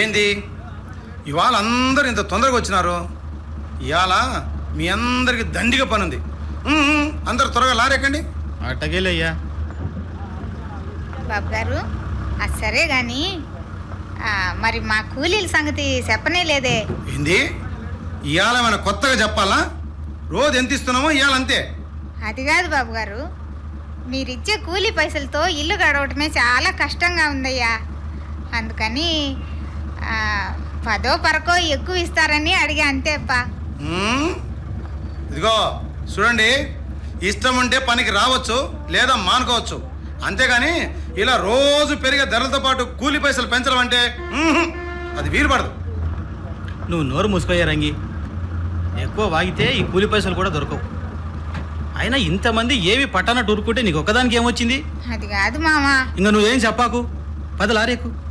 ఏంది ఇవాళ అందరు ఇంత తొందరగా వచ్చినారు ఇవాళ మీ అందరికి దండిగా పని ఉంది ఉమ్, ఉమ్, అందరు త్వరగా లారెక్కండి అట్టగేలయ్యా బాబు గారు అది సరే కానీ మరి మా కూలీల సంగతి చెప్పనే లేదే ఏంది ఇవాళ ఏమైనా కొత్తగా చెప్పాలా రోజు ఎంత ఇస్తున్నామో ఇవాళ అంతే అది కాదు బాబు గారు మీరిచ్చే కూలీ పైసలతో ఇల్లు గడవటమే చాలా కష్టంగా ఉందయ్యా అందుకని ఆ, పదో పరకో ఎక్కువ ఇస్తారని అడిగా అంతేప్పా ఉమ్, ఇదిగో చూడండి ఇష్టం ఉంటే పనికి రావచ్చు లేదా మానుకోవచ్చు అంతేగాని ఇలా రోజు పెరిగే ధరలతో పాటు కూలి పైసలు పెంచడం అంటే ఉహుం, అది వీలు పడదు నువ్వు నోరు మూసుకోయ్యా రంగి ఎక్కువ వాగితే ఈ కూలి పైసలు కూడా దొరకవు అయినా ఇంతమంది ఏమి పట్టనట్టు ఊరుకుంటే నీకు ఒక్కదానికి ఏమొచ్చింది అది కాదు మామా ఇంకా నువ్వేం చెప్పాకు పది లారేకు